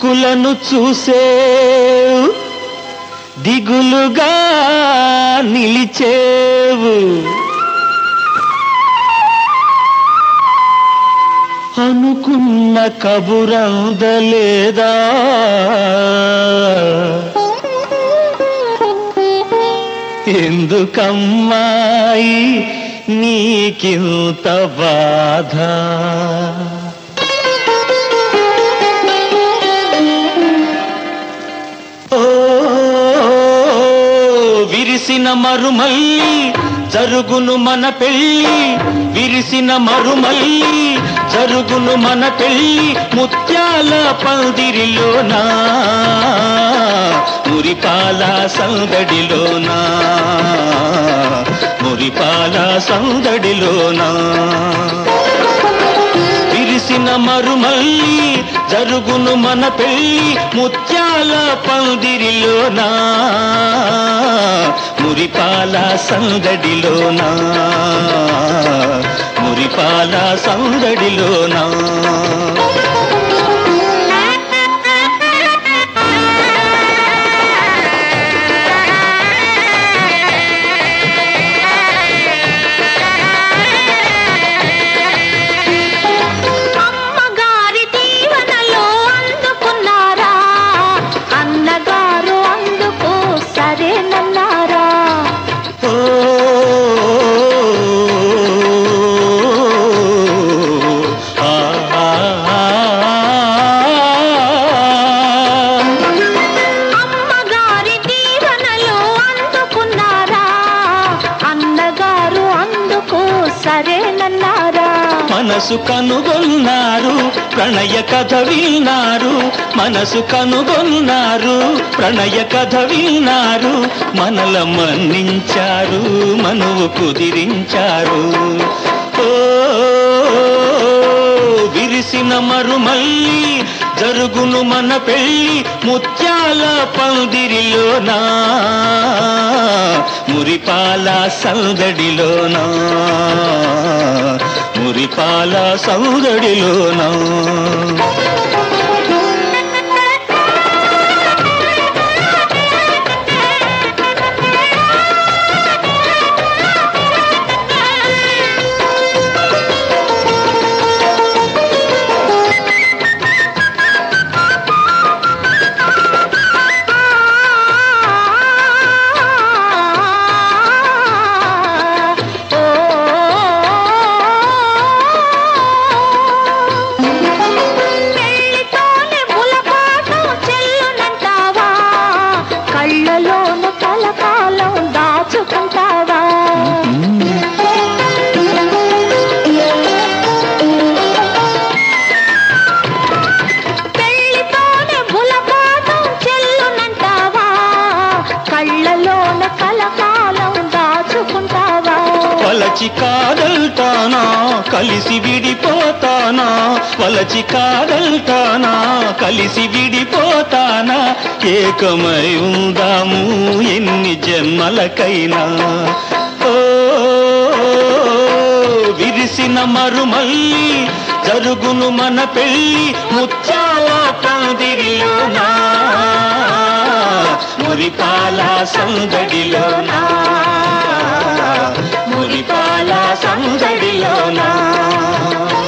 దిక్కులను చూసే దిగులుగా నిలిచేవు అనుకున్న కబురందలేదా ఎందుకమ్మాయి నీకింత బాధ ఓ విరిసిన మరుమల్లి జరుగును మన పెళ్ళి విరిసిన మరుమల్లి జరుగును మన పెళ్ళి ముత్యాల పందిరిలోనా మురిపాల సందడిలోనా మురిపాల సందడిలోనా విరిసిన మరుమల్లి జరుగును మన పెళ్ళి ముత్యాల పందిరిలోనా మురిపాల సందడిలోనా మురిపాల సందడిలోనా అమ్మగారి దీవెనలో అందుకున్నారా అన్నగారు అందుకు సరేనన్నారా ఓ ఆ, ఆ, ఆ, అమ్మగారి దీవెనలో అందుకున్నారా అన్నగారు అందుకు సరేనన్నారా మనసు కనుగొన్నారు ప్రణయ కథ విన్నారు మనసు కనుగొన్నారు ప్రణయ కథ విన్నారు మనల మన్నించారు మనువు కుదిరించారు ఓ విరిసిన మరుమల్లి జరుగును మన పెళ్ళి ముత్యాల పందిరిలోనా మురిపాల సందడిలోనా మురిపాల సౌదడిలోనా పెళ్లితోనే ములపాటం చెల్లునంటావా కళ్ళలోను కలకాలం దాచుకుంటావా పెళ్లితోనే ములపాటం చెల్లునంటావా కళ్ళలోన కలకాలం దాచుకుంటావా వలచి కాదల్తానా కలిసి విడిపోతానా వలచి కాదల్తానా కలిసి విడిపోతానా ఏకమై ఉందాము ఎన్ని జన్మలకైనా ఓ విరిసిన మరుమల్లి జరుగును మన పెళ్ళి ముత్యాల పందిరిలోనా మురిపాల సందడిలోనా మురిపాల సందడిలోనా